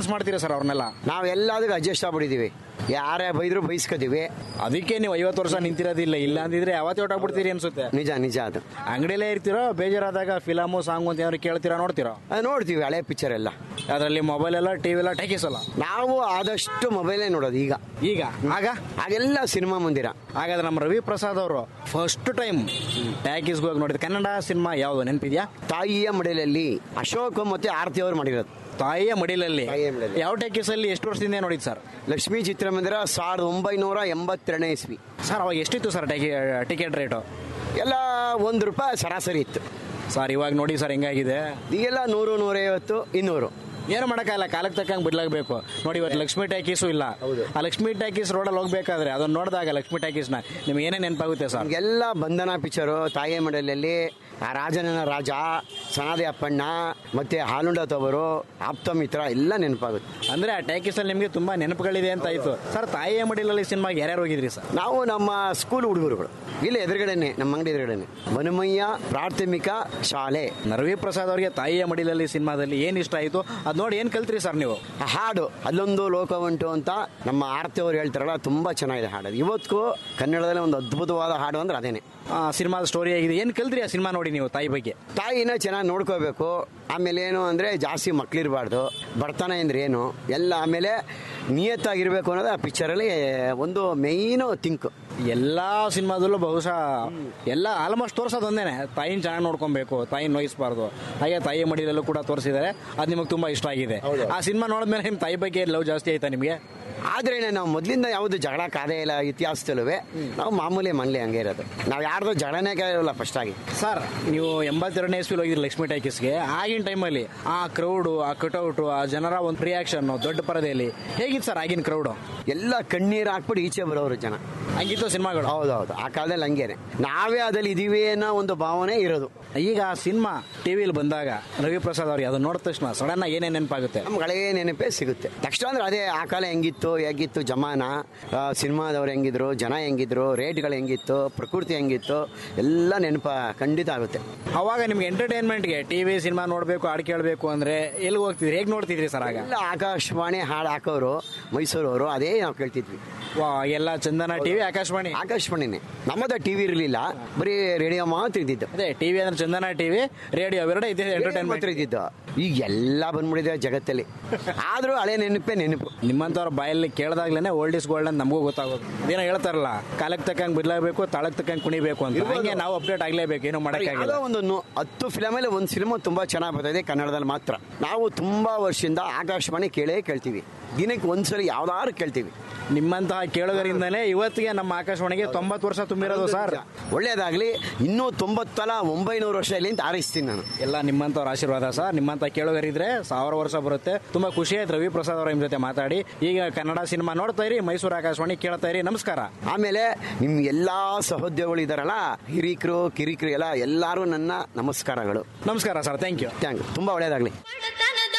Adjust ಮಾಡ್ತೀರಾ sir ಅವ್ರನ್ನೆಲ್ಲ ನಾವೆಲ್ಲದಕ್ಕೂ adjust ಆಗ್ಬಿಟ್ಟಿದೀವಿ ಯಾರೇ ಬೈದ್ರು ಬೈಸ್ಕೋತೀವಿ ಅದಕ್ಕೆ ನೀವು ಐವತ್ತು ವರ್ಷ ನಿಂತಿರೋದಿಲ್ಲ ಇಲ್ಲ ಅಂದಿದ್ರೆ ಯಾವತ್ತೇ ಹೊಟ್ಟಾಗ್ಬಿಡ್ತೀರಿ ಅನ್ಸುತ್ತೆ ನಿಜ ನಿಜ ಅದು ಅಂಗಡಿಲೇ ಇರ್ತೀರೋ ಬೇಜಾರಾದಾಗ ಫಿಲಮು ಸಾಂಗು ಅಂತ ಏನಾದ್ರು ಕೇಳ್ತೀರಾ ನೋಡ್ತೀರಾ ಅದು ನೋಡ್ತೀವಿ ಹಳೆ ಪಿಕ್ಚರ್ ಎಲ್ಲ ಅದರಲ್ಲಿ ಮೊಬೈಲ್ ಎಲ್ಲ ಟಿವಿ ಎಲ್ಲ ಟೈಕಿಸಲ್ಲ ನಾವು ಆದಷ್ಟು ಮೊಬೈಲೇ ನೋಡೋದು ಈಗ ಈಗ ಆಗ ಆಗೆಲ್ಲ ಸಿನಿಮಾ ಮಂದಿರ ಹಾಗಾದ್ರೆ ನಮ್ಮ ರವಿ ಪ್ರಸಾದ್ ಅವರು ಫಸ್ಟ್ ಟೈಮ್ ಟ್ಯಾಕಿಸ್ಗೆ ಹೋಗಿ ನೋಡಿದ ಕನ್ನಡ ಸಿನಿಮಾ ಯಾವುದು ನೆನಪಿದ್ಯಾ ತಾಯಿಯ ಮಡಿಲಲ್ಲಿ ಅಶೋಕ್ ಮತ್ತೆ ಆರತಿ ಅವರು ಮಾಡಿರೋದು ತಾಯಿಯ ಮಡಿಲಲ್ಲಿ ತಾಯಿಯ ಮಡಿಲಲ್ಲಿ. ಯಾವ ಟ್ಯಾಕಿಸ್ ಅಲ್ಲಿ ಎಷ್ಟು ವರ್ಷದಿಂದ ನೋಡಿದ್ ಸರ್ ಲಕ್ಷ್ಮೀ ಚಿತ್ರಮಂದಿರ ಸಾವಿರದ ಒಂಬೈನೂರ ಎಂಬತ್ತೆರಡನೇ ಇಸ್ವಿ ಸರ್ ಅವಾಗ ಎಷ್ಟಿತ್ತು ಸರ್ ಟ್ಯಾಕಿ ಟಿಕೆಟ್ ರೇಟು ಎಲ್ಲ ಒಂದು ರೂಪಾಯಿ ಸರಾಸರಿ ಇತ್ತು ಸರ್ ಇವಾಗ ನೋಡಿ ಸರ್ ಹೆಂಗಾಗಿದೆ ಈಗೆಲ್ಲ ನೂರು ನೂರೈವತ್ತು ಇನ್ನೂರು ಏನು ಮಾಡೋಕ್ಕಾಗಲ್ಲ ಕಾಲಕ್ಕೆ ತಕ್ಕಂಗೆ ಬಿಡ್ಲಾಗಬೇಕು ನೋಡಿ ಇವತ್ತು ಲಕ್ಷ್ಮಿ ಟ್ಯಾಕೀಸು ಇಲ್ಲ ಆ ಲಕ್ಷ್ಮಿ ಟ್ಯಾಕೀಸ್ ರೋಡಲ್ಲಿ ಹೋಗ್ಬೇಕಾದ್ರೆ ಅದನ್ನ ನೋಡಿದಾಗ ಲಕ್ಷ್ಮಿ ಟ್ಯಾಕೀಸ್ನ ನಿಮ್ಗೆ ಏನೇ ನೆನಪಾಗುತ್ತೆ ಸರ್ ನಮಗೆಲ್ಲ ಬಂಧನ ಪಿಕ್ಚರು ತಾಯಿಯ ಮಡಿಲಲ್ಲಿ ಆ ರಾಜನ ರಾಜ ಸನಾದಿ ಅಪ್ಪಣ್ಣ ಮತ್ತೆ ಹಾಲುಂಡ ತವರು ಆಪ್ತ ಮಿತ್ರ ಎಲ್ಲ ನೆನಪಾಗುತ್ತೆ ಅಂದ್ರೆ ಆ ಟ್ಯಾಕೀಸ್ ಅಲ್ಲಿ ನಿಮಗೆ ತುಂಬಾ ನೆನಪುಗಳಿದೆ ಅಂತ ಆಯ್ತು ಸರ್ ತಾಯಿಯ ಮಡಿಲಲ್ಲಿ ಸಿನಿಮಾಗೆ ಯಾರ್ಯಾರು ಹೋಗಿದ್ರಿ ಸರ್ ನಾವು ನಮ್ಮ ಸ್ಕೂಲ್ ಹುಡುಗರುಗಳು ಇಲ್ಲ ಎದುರುಗಡೆನೆ ನಮ್ಮ ಅಂಗಡಿ ಎದುರುಗಡೆನೆ ಮನುಮಯ್ಯ ಪ್ರಾಥಮಿಕ ಶಾಲೆ ನರವಿ ಪ್ರಸಾದ್ ಅವರಿಗೆ ತಾಯಿಯ ಮಡಿಲಲ್ಲಿ ಸಿನಿಮಾದಲ್ಲಿ ಏನ್ ಇಷ್ಟ ಆಯ್ತು ಅದ್ ನೋಡಿ ಏನ್ ಕಲ್ತ್ರಿ ಸರ್ ನೀವು ಆ ಹಾಡು ಅಲ್ಲೊಂದು ಲೋಕ ಉಂಟು ಅಂತ ನಮ್ಮ ಆರತಿ ಅವರು ಹೇಳ್ತಾರಲ್ಲ ತುಂಬಾ ಚೆನ್ನಾಗಿದೆ ಹಾಡು ಅದು. ಇವತ್ತಿಗೂ ಕನ್ನಡದಲ್ಲಿ ಒಂದು ಅದ್ಭುತವಾದ ಹಾಡು ಅಂದ್ರೆ ಅದೇನೆ ಆ ಸಿನಿಮಾದ ಸ್ಟೋರಿ ಆಗಿದೆ ಏನ್ ಕಲ್ತ್ರಿ ಆ ಸಿನಿಮಾ ನೋಡಿ ನೀವು ತಾಯಿ ಬಗ್ಗೆ ತಾಯಿನ ಚೆನ್ನಾಗಿ ನೋಡ್ಕೋಬೇಕು ಆಮೇಲೆ ಏನು ಅಂದರೆ ಜಾಸ್ತಿ ಮಕ್ಳಿರಬಾರ್ದು ಬಡತನ ಅಂದ್ರೆ ಏನು ಎಲ್ಲ ಆಮೇಲೆ ನಿಯತ್ತಾಗಿರ್ಬೇಕು ಅನ್ನೋದು ಆ ಪಿಕ್ಚರಲ್ಲಿ ಒಂದು ಮೇಯ್ನು ಥಿಂಕ್ ಎಲ್ಲಾ ಸಿನಿಮಾದಲ್ಲೂ ಬಹುಶಃ ಎಲ್ಲ ಆಲ್ಮೋಸ್ಟ್ ತೋರ್ಸೋದು ಒಂದೇನೆ ತಾಯಿನ ಚೆನ್ನಾಗಿ ನೋಡ್ಕೊಬೇಕು ತಾಯಿನ ನೋಯಿಸಬಾರ್ದು ಹಾಗೆ ತಾಯಿ ಮಡಿಲಲ್ಲೂ ಕೂಡ ತೋರಿಸಿದ್ದಾರೆ ಅದು ನಿಮಗೆ ತುಂಬಾ ಇಷ್ಟ ಆಗಿದೆ ಆ ಸಿನಿಮಾ ನೋಡಿದ್ಮೇಲೆ ನಿಮ್ ತಾಯಿ ಬಗ್ಗೆ ಲವ್ ಜಾಸ್ತಿ ಆಯ್ತಾ ನಿಮಗೆ ಆದ್ರೆ ನಾವು ಮೊದಲಿಂದ ಯಾವುದು ಜಗಳ ಕಾದೇ ಇಲ್ಲ ಇತಿಹಾಸದಲ್ಲೂ ನಾವು ಮಾಮೂಲಿ ಮನೇಲಿ ಹಂಗೆ ಇರೋದು ನಾವು ಯಾರ್ದು ಜಗಳನೇ ಕೇಳಿರಲ್ಲ ಫಸ್ಟ್ ಆಗಿ ಸರ್ ನೀವು ಎಂಬತ್ತೆರಡನೇ ಇಸ್ವಿಲ್ ಹೋಗಿದ್ರಿ ಲಕ್ಷ್ಮಿ ಟ್ಯಾಕಿಸ್ಗೆ ಆಗಿನ ಟೈಮಲ್ಲಿ ಆ ಕ್ರೌಡು ಆ ಕಟೌಟು ಆ ಜನರ ಒಂದು ರಿಯಾಕ್ಷನ್ ದೊಡ್ಡ ಪರದೆಯಲ್ಲಿ ಹೇಗಿತ್ತು ಸರ್ ಆಗಿನ ಕ್ರೌಡು ಎಲ್ಲ ಕಣ್ಣೀರು ಹಾಕ್ಬಿಟ್ಟು ಈಚೆ ಬರೋರು ಜನ ಹಂಗಿತ್ತು ಸಿನಿಮಾಗಳು ಹೌದೌದು ಆ ಕಾಲದಲ್ಲಿ ಹಂಗೇನೆ ನಾವೇ ಅದಲ್ಲಿ ಇದೀವಿ ಅನ್ನೋ ಒಂದು ಭಾವನೆ ಇರೋದು ಈಗ ಆ ಸಿನಿಮಾ ಟಿವಿಲಿ ಬಂದಾಗ ರವಿ ಪ್ರಸಾದ್ ಅವ್ರಿಗೆ ಅದು ನೋಡಿದ ತಕ್ಷಣ ಸಡನ್ ಆಗಿ ಏನೇನು ನೆನಪಾಗುತ್ತೆ ನಮ್ಗೆ ಹಳೇ ನೆನಪೇ ಸಿಗುತ್ತೆ ತಕ್ಷಣ ಅಂದ್ರೆ ಅದೇ ಆ ಕಾಲ ಹೆಂಗಿತ್ತು ಹೇಗಿತ್ತು ಜಮಾನ ಆ, ಸಿನಿಮಾದವ್ರು ಹೆಂಗಿದ್ರು ಜನ ಹೆಂಗಿದ್ರು ರೇಟ್ಗಳು ಹೆಂಗಿತ್ತು ಪ್ರಕೃತಿ ಹೆಂಗಿತ್ತು ಎಲ್ಲ ನೆನಪ ಖಂಡಿತ ಆಗುತ್ತೆ ಅವಾಗ ನಿಮ್ಗೆ ಎಂಟರ್ಟೈನ್ಮೆಂಟ್ಗೆ ಟಿವಿ ಸಿನಿಮಾ ನೋಡಬೇಕು ಹಾಡು ಕೇಳಬೇಕು ಅಂದ್ರೆ ಎಲ್ಲಿ ಹೋಗ್ತಿದ್ರಿ ಹೇಗೆ ನೋಡ್ತಿದ್ರಿ ಸರ್ ಆಗ ಎಲ್ಲ ಆಕಾಶವಾಣಿ ಹಾಡು ಹಾಕೋರು ಮೈಸೂರವರು ಅದೇ ನಾವು ಕೇಳ್ತಿದ್ವಿ ವಾ ಎಲ್ಲ ಚಂದನ ಟಿವಿ ಆಕಾಶವಾಣಿ ಆಕಾಶವಾಣಿನೇ ನಮ್ಮದ ಟಿವಿ ಇರಲಿಲ್ಲ ಬರೀ ರೇಡಿಯೋ ಮಾತ್ರ ಇದ್ದಿದ್ದು ಅದೇ ಟಿವಿ ಅಂದ್ರೆ ಚಂದನ ಟಿವಿ ರೇಡಿಯೋ ಅವೆರಡೇ ಇದೆ ಮಾತ್ರ ಎಂಟರ್ಟೈನ್ಮೆಂಟ್ ಇದ್ದಿದ್ದು ಈಗ ಎಲ್ಲ ಬಂದ್ಬಿಟ್ಟಿದೆ ಜಗತ್ತಲ್ಲಿ ಆದ್ರೂ ಹಳೆ ನೆನಪೇ ನೆನಪು ನಿಮ್ಮಂತವ್ರ ಬಾಯಲ್ಲಿ ಕೇಳಿದಾಗ್ಲೇನೆ ಓಲ್ಡ್ ಇಸ್ ಗೋಲ್ಡ್ ಅಂತ ನಮಗೂ ಗೊತ್ತಾಗೋದು ಅದೇನೋ ಹೇಳ್ತಾರಲ್ಲ ಕಾಲಕ್ಕೆ ತಕ್ಕಂಗೆ ಬಿಡ್ಲೇಬೇಕು ತಾಳಕ್ಕೆ ತಕ್ಕಂಗೆ ಕುಣಿಬೇಕು ಅಂತ ಇರ್ಬೋದು. ಹಂಗೆ ನಾವು ಅಪ್ಡೇಟ್ ಆಗ್ಲೇಬೇಕು ಏನೋ ಮಾಡಕ್ಕಾಗಿಲ್ಲ ಯಾವುದೋ ಒಂದು ನು- ಹತ್ತು ಫಿಲಮಲ್ಲಿ ಒಂದು ಸಿನಿಮಾ ತುಂಬಾ ಚೆನ್ನಾಗಿ ಬರ್ತಾ ಇದೆ ಕನ್ನಡದಲ್ಲಿ ಮಾತ್ರ ನಾವು ತುಂಬಾ ವರ್ಷದಿಂದ ಆಕಾಶವಾಣಿ ಕೇಳೇ ಕೇಳ್ತೀವಿ ದಿನಕ್ಕೆ ಒಂದ್ಸರಿ ಯಾವ್ದಾದ್ರು ಕೇಳ್ತೀವಿ ನಿಮ್ಮಂತಹ ಕೇಳೋದರಿಂದನೇ ಇವತ್ತಿಗೆ ನಮ್ಮ ಆಕಾಶವಾಣಿಗೆ ತೊಂಬತ್ತು ವರ್ಷ ತುಂಬಿರೋದು ಸರ್ ಒಳ್ಳೇದಾಗ್ಲಿ ಇನ್ನೂ ತೊಂಬತ್ತಲ ಒಂಬೈನೂರು ವರ್ಷ ಇಲ್ಲಿ ಅಂತ ಆರೈಸ್ತೀನಿ ನಾನು ಎಲ್ಲ ನಿಮ್ಮಂತವ್ರ ಆಶೀರ್ವಾದ ಸರ್ ನಿಮ್ಮಂತ ಕೇಳೋಗರಿದ್ರೆ ಸಾವಿರ ವರ್ಷ ಬರುತ್ತೆ ತುಂಬಾ ಖುಷಿ ಆಯ್ತು ರವಿ ಪ್ರಸಾದ್ ಅವರ ನಿಮ್ ಜೊತೆ ಮಾತಾಡಿ ಈಗ ಕನ್ನಡ ಸಿನಿಮಾ ನೋಡ್ತಾ ಇರಿ ಮೈಸೂರು ಆಕಾಶವಾಣಿ ಕೇಳ್ತಾ ಇರಿ ನಮಸ್ಕಾರ ಆಮೇಲೆ ನಿಮ್ ಎಲ್ಲಾ ಸಹೋದ್ಯೋಗಿಗಳು ಇದಾರಲ್ಲ ಹಿರಿಕರು ಕಿರಿಕರು ಎಲ್ಲ ಎಲ್ಲಾರು ನನ್ನ ನಮಸ್ಕಾರಗಳು ನಮಸ್ಕಾರ ಸರ್ ಥ್ಯಾಂಕ್ ಯು ಥ್ಯಾಂಕ್ ತುಂಬಾ ಒಳ್ಳೇದಾಗ್ಲಿ ಮಾಡುತ್ತ